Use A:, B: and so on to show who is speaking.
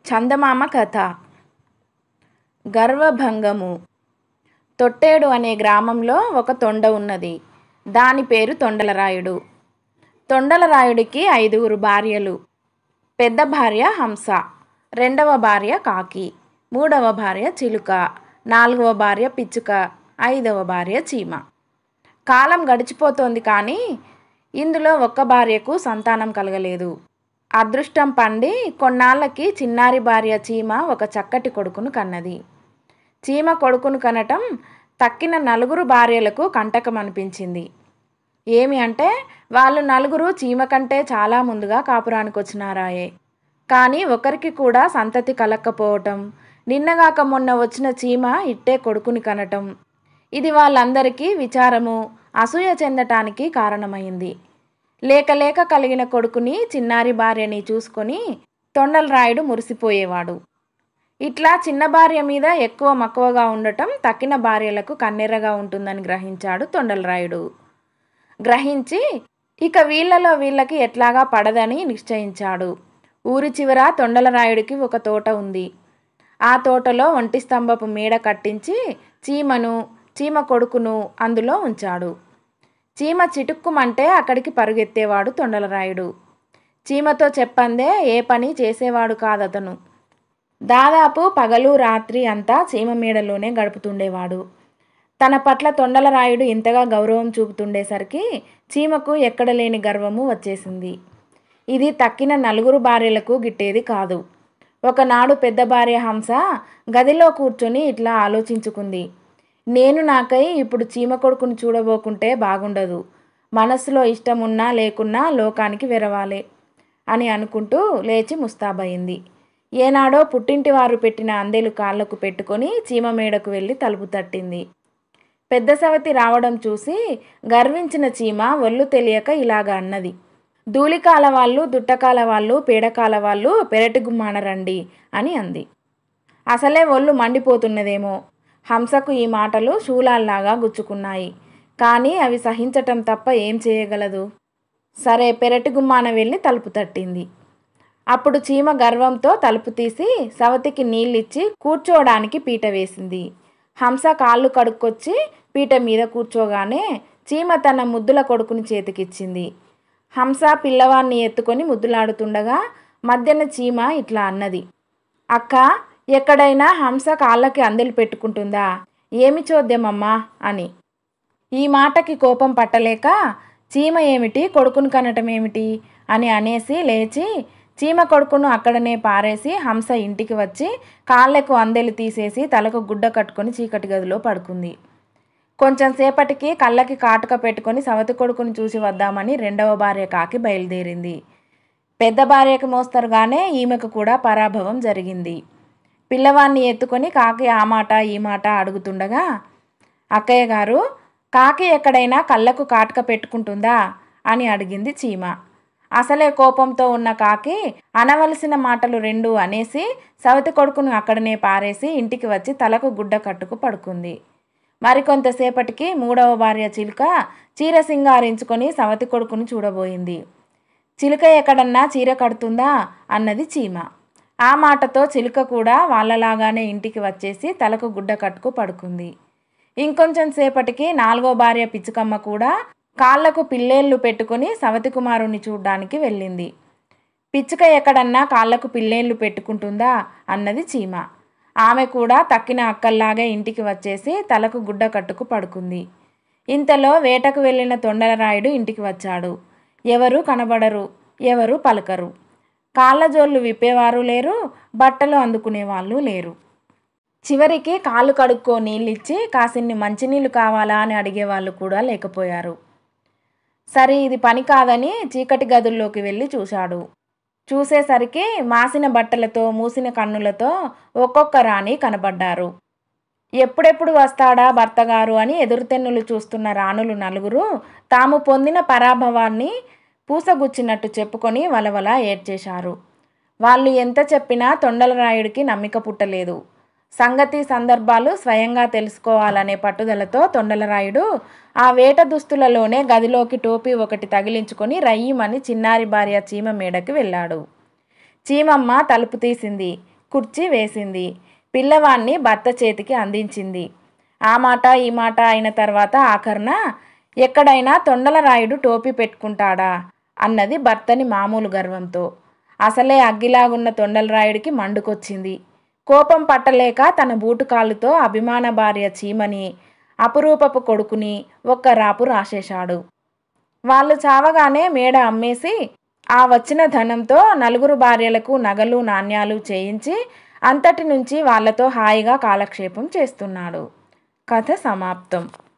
A: చందమామ కథ గర్వభంగము తొట్టేడు అనే గ్రామంలో ఒక తొండ ఉన్నది దాని పేరు తొండలరాయుడు తొండలరాయుడికి ఐదుగురు భార్యలు పెద్ద భార్య హంస రెండవ భార్య కాకి మూడవ భార్య చిలుక నాలుగవ భార్య పిచ్చుక ఐదవ భార్య చీమ కాలం గడిచిపోతోంది కానీ ఇందులో ఒక్క భార్యకు సంతానం కలగలేదు అదృష్టం పండి కొన్నాళ్ళకి చిన్నారి భార్య చీమ ఒక చక్కటి కొడుకును కన్నది చీమ కొడుకును కనటం తక్కిన నలుగురు భార్యలకు కంటకం అనిపించింది ఏమి అంటే వాళ్ళు నలుగురు చీమ కంటే చాలా ముందుగా కాపురానికి వచ్చినారాయే కానీ ఒకరికి కూడా సంతతి కలక్కపోవటం నిన్నగాక మొన్న వచ్చిన చీమ ఇట్టే కొడుకుని కనటం ఇది వాళ్ళందరికీ విచారము అసూయ చెందటానికి కారణమైంది లేక లేక కలిగిన కొడుకుని చిన్నారి భార్యని చూసుకొని తొండలరాయుడు మురిసిపోయేవాడు ఇట్లా చిన్న భార్య మీద ఎక్కువ మక్కువగా ఉండటం తక్కిన భార్యలకు కన్నెర్రగా ఉంటుందని గ్రహించాడు తొండలరాయుడు గ్రహించి ఇక వీళ్ళలో వీళ్ళకి ఎట్లాగా పడదని నిశ్చయించాడు ఊరి చివర తొండలరాయుడికి ఒక తోట ఉంది ఆ తోటలో ఒంటి స్తంభపు మేడ కట్టించి చీమను చీమ కొడుకును అందులో ఉంచాడు చీమ చిటుక్కుమంటే అక్కడికి పరుగెత్తేవాడు తొండలరాయుడు చీమతో చెప్పందే ఏ పని చేసేవాడు కాదతను దాదాపు పగలు రాత్రి అంతా చీమ మేడలోనే గడుపుతుండేవాడు తన పట్ల తొండలరాయుడు ఇంతగా గౌరవం చూపుతుండేసరికి చీమకు ఎక్కడ లేని గర్వము వచ్చేసింది ఇది తక్కిన నలుగురు భార్యలకు గిట్టేది కాదు ఒకనాడు పెద్ద భార్య హంస గదిలో కూర్చొని ఇట్లా ఆలోచించుకుంది నేను నాకై ఇప్పుడు చీమ కొడుకుని చూడబోకుంటే బాగుండదు మనస్సులో ఇష్టం ఉన్నా లేకున్నా లోకానికి వెరవాలే అని అనుకుంటూ లేచి ముస్తాబయింది ఏనాడో పుట్టింటి వారు పెట్టిన అందెలు కాళ్ళకు పెట్టుకొని చీమ మేడకు వెళ్ళి తలుపు తట్టింది పెద్ద సవతి రావడం చూసి గర్వించిన చీమ ఒళ్ళు తెలియక ఇలాగ అన్నది ధూళికాల వాళ్ళు దుట్టకాల వాళ్ళు పీడకాల వాళ్ళు పెరటి గుమ్మాన రండి అని అంది అసలే ఒళ్ళు మండిపోతున్నదేమో హంసకు ఈ మాటలు శూలాల్లాగా గుచ్చుకున్నాయి కానీ అవి సహించటం తప్ప ఏం చేయగలదు సరే పెరటి గుమ్మాన వెళ్ళి తలుపు తట్టింది అప్పుడు చీమ గర్వంతో తలుపు తీసి సవతికి నీళ్ళిచ్చి కూర్చోవడానికి పీట వేసింది హంస కాళ్ళు కడుక్కొచ్చి పీట మీద కూర్చోగానే చీమ తన ముద్దుల కొడుకుని చేతికిచ్చింది హంస పిల్లవాన్ని ఎత్తుకొని ముద్దులాడుతుండగా మధ్యన చీమ ఇట్లా అన్నది అక్క ఎక్కడైనా హంస కాళ్ళకి అందెలు పెట్టుకుంటుందా ఏమి చూద్దామమ్మా అని ఈ మాటకి కోపం పట్టలేక చీమ ఏమిటి కొడుకును కనటం ఏమిటి అని అనేసి లేచి చీమ కొడుకును అక్కడనే పారేసి హంస ఇంటికి వచ్చి కాళ్ళకు అందెలు తీసేసి తలకు గుడ్డ కట్టుకొని చీకటి గదిలో పడుకుంది కొంచెం సేపటికి కళ్ళకి కాటుక పెట్టుకొని సవతి కొడుకుని చూసి వద్దామని రెండవ భార్య కాకి బయలుదేరింది పెద్ద భార్యకు మోస్తరుగానే ఈమెకు కూడా పరాభవం జరిగింది పిల్లవాన్ని ఎత్తుకొని కాకి ఆ మాట ఈ మాట అడుగుతుండగా అక్కయ్య గారు కాకి ఎక్కడైనా కళ్ళకు కాటుక పెట్టుకుంటుందా అని అడిగింది చీమ అసలే కోపంతో ఉన్న కాకి అనవలసిన మాటలు రెండు అనేసి సవతి కొడుకును అక్కడనే పారేసి ఇంటికి వచ్చి తలకు గుడ్డ కట్టుకు పడుకుంది మరికొంతసేపటికి మూడవ భార్య చిలుక చీర సింగారించుకొని సవతి కొడుకుని చూడబోయింది చిలుక ఎక్కడన్నా చీర కడుతుందా అన్నది చీమ ఆ మాటతో చిలుక కూడా వాళ్ళలాగానే ఇంటికి వచ్చేసి తలకు గుడ్డ కట్టుకు పడుకుంది ఇంకొంచెం సేపటికి నాలుగో భార్య పిచ్చుకమ్మ కూడా కాళ్లకు పిల్లేళ్ళు పెట్టుకుని సవతి కుమారుని చూడ్డానికి వెళ్ళింది పిచ్చుక ఎక్కడన్నా కాళ్లకు పిల్లేళ్ళు పెట్టుకుంటుందా అన్నది చీమ ఆమె కూడా తక్కిన అక్కల్లాగే ఇంటికి వచ్చేసి తలకు గుడ్డ కట్టుకు పడుకుంది ఇంతలో వేటకు వెళ్ళిన తొండలరాయుడు ఇంటికి వచ్చాడు ఎవరు కనబడరు ఎవరు పలకరు కాళ్ళ జోళ్ళు విప్పేవారు లేరు బట్టలు అందుకునే వాళ్ళు లేరు చివరికి కాళ్ళు కడుక్కో నీళ్ళిచ్చి కాసిన్ని మంచినీళ్ళు కావాలా అని అడిగేవాళ్ళు కూడా లేకపోయారు సరే ఇది పని కాదని చీకటి గదుల్లోకి వెళ్ళి చూశాడు చూసేసరికి మాసిన బట్టలతో మూసిన కన్నులతో ఒక్కొక్క రాణి కనబడ్డారు ఎప్పుడెప్పుడు వస్తాడా భర్తగారు అని ఎదురుతెన్నులు చూస్తున్న రాణులు నలుగురు తాము పొందిన పరాభవాన్ని పూసగుచ్చినట్టు చెప్పుకొని వలవల ఏడ్చేశారు వాళ్ళు ఎంత చెప్పినా తొండలరాయుడికి నమ్మిక పుట్టలేదు సంగతి సందర్భాలు స్వయంగా తెలుసుకోవాలనే పట్టుదలతో తొండలరాయుడు ఆ వేట దుస్తులలోనే గదిలోకి టోపీ ఒకటి తగిలించుకొని రయ్యమని చిన్నారి భార్య చీమ మేడకి వెళ్ళాడు చీమమ్మ తలుపు తీసింది కుర్చీ వేసింది పిల్లవాణ్ణి భర్త చేతికి అందించింది ఆ మాట ఈ మాట అయిన తర్వాత ఆఖరణ ఎక్కడైనా తొండలరాయుడు టోపీ పెట్టుకుంటాడా అన్నది భర్తని మామూలు గర్వంతో అసలే అగ్గిలాగున్న తొండలరాయుడికి మండుకొచ్చింది కోపం పట్టలేక తన బూటు కాళ్ళుతో అభిమాన భార్య చీమని అపురూపపు కొడుకుని ఒక్క రాపు రాసేశాడు వాళ్ళు చావగానే మేడ అమ్మేసి ఆ వచ్చిన ధనంతో నలుగురు భార్యలకు నగలు నాణ్యాలు చేయించి అంతటి నుంచి వాళ్ళతో హాయిగా కాలక్షేపం చేస్తున్నాడు కథ సమాప్తం